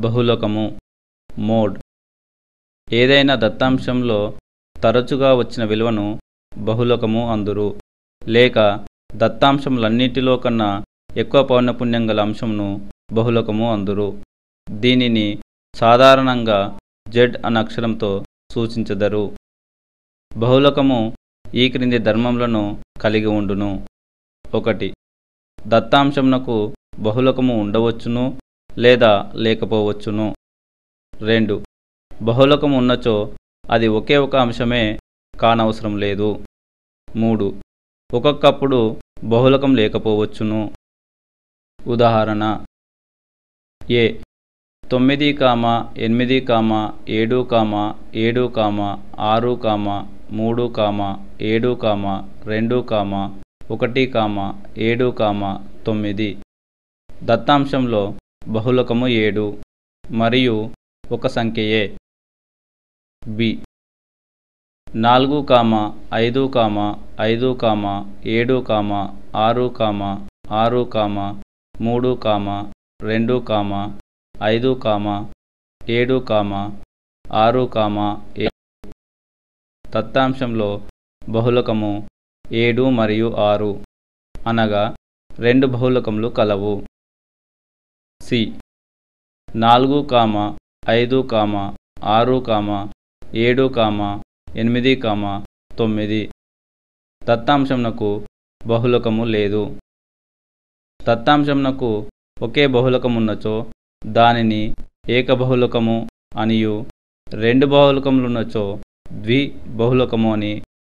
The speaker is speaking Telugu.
బహుళకము మోడ్ ఏదైనా దత్తాంశంలో తరచుగా వచ్చిన విలువను బహుళకము అందురు లేక దత్తాంశములన్నిటిలో కన్నా ఎక్కువ పౌనపుణ్యం గల అంశంను బహుళకము అందురు దీనిని సాధారణంగా జెడ్ అన్న అక్షరంతో సూచించదరు బహుళకము ఈ క్రింది ధర్మములను కలిగి ఉండును ఒకటి దత్తాంశమునకు బహుళకము ఉండవచ్చును లేదా లేకపోవచ్చును రెండు బహుళకము ఉన్నచో అది ఒకే ఒక అంశమే కానవసరం లేదు మూడు ఒక్కొక్కప్పుడు బహుళకం లేకపోవచ్చును ఉదాహరణ ఏ తొమ్మిది కామ ఎనిమిది కామ ఏడు కామ ఏడు కామ ఆరు కామ మూడు కామ ఏడు కామ రెండు కామ ఒకటి కామ ఏడు కామ తొమ్మిది దత్తాంశంలో బహుళకము ఏడు మరియు ఒక సంఖ్యయే బి నాలుగు కామ ఐదు కామ ఐదు కామ ఏడు కామ ఆరు కామ ఆరు కామ మూడు కామ రెండు కామ ఐదు కామ ఏడు కామ ఆరు కామ ఏ దత్తాంశంలో బహుళకము ఏడు మరియు ఆరు అనగా రెండు బహుళకములు కలవు సి నాలుగు కామ ఐదు కామ ఆరు కామ ఏడు కామ ఎనిమిది కామ తొమ్మిది దత్తాంశంనకు బహుళకము లేదు దత్తాంశంనకు ఒకే బహుళకమున్నచో దానిని ఏకబహుళకము అనియు రెండు బహుళకములున్నచో ద్వి బహుళకము అని